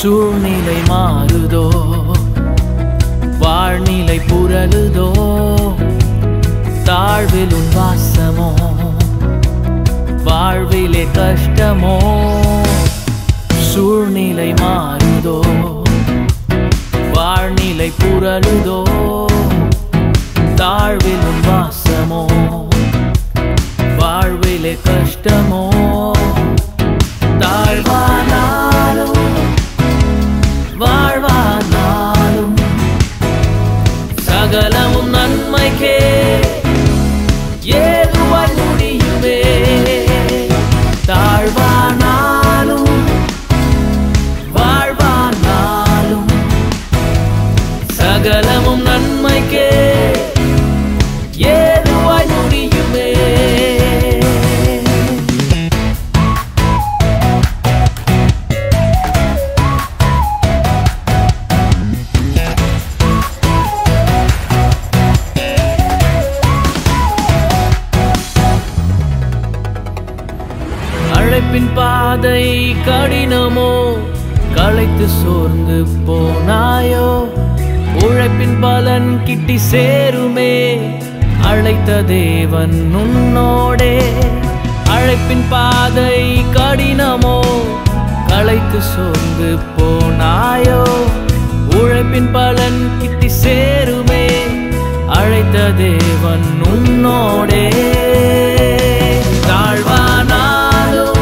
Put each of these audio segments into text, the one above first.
சூழ்நிலை மாறுதோ வாழ்நிலை புரளுதோ தாழ்வில் உன் வாசமோ வாழ்விலே கஷ்டமோ சூழ்நிலை மாறுதோ வாழ்நிலை புரளுதோ தாழ்வில் உன் வாசமோ வாழ்விலே கஷ்டமோ தாழ்வானாலும் வாழ்வானாலும் சகலமும் நன்மைக்கே ஏதுவாய் முடியுமே தாழ்வானாலும் வாழ்வானாலும் சகலமும் நன்மைக்கே ஏதுவாய் முடியுமே அழைப்பின் பாதை கடினமோ களைத்து சோர்ந்து போனாயோ உழைப்பின் பலன் கிட்டி சேருமே அழைத்த தேவன் உன்னோடே அழைப்பின் பாதை கடினமோ களைத்து சோர்ந்து போனாயோ உழைப்பின் பலன் கிட்டி சேருமே அழைத்த தேவன் உன்னோடே தாழ்வானாலும்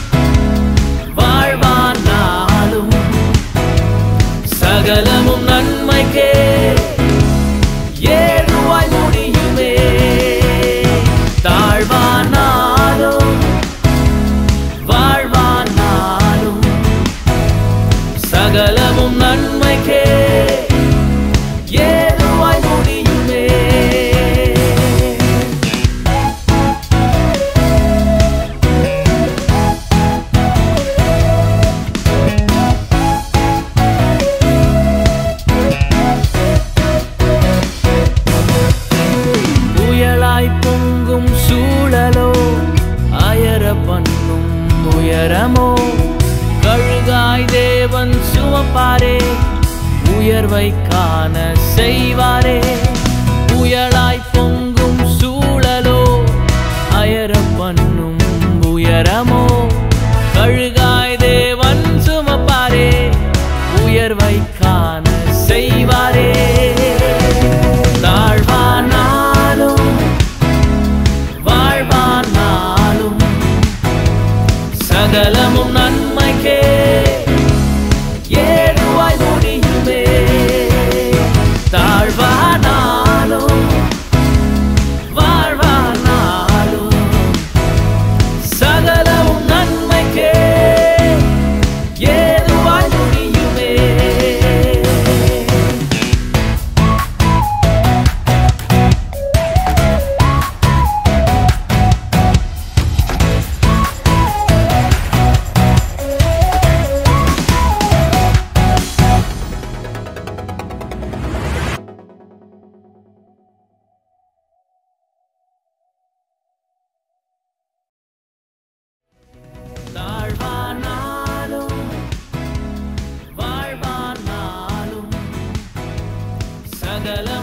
வாழ்வானாலும் சகலமும் நன்மைக்கே ஏதுவாய் முடியுமே தாழ்வானாலும் வாழ்வானாலும் சகலமும் நன்மைக்கே ஏதுவாய் முடியுமே புயலாய் பொங்கும் சூழலோ அயர பண்ணும் உயரமோ கழுகாய் தேவன் சுமப்பாரே உயர்வை காண செய்வாரே புயலாய் பொங்கும் சூழலோ அயர பண்ணும் உயரமோ கழுகாய் தேவன் சுமப்பாரே உயர்வை காண செய்வாரே தாழ்வானாலும் வாழ்வானாலும் சகலமும் நன்மைக்கே ஏதுவாய் முடியுமே தாழ்வானாலும் வாழ்வானாலும் சகலமும் நன்மைக்கே ஏதுவாய் முடியுமே தாழ்வானாலும் வாழ்வானாலும் சகல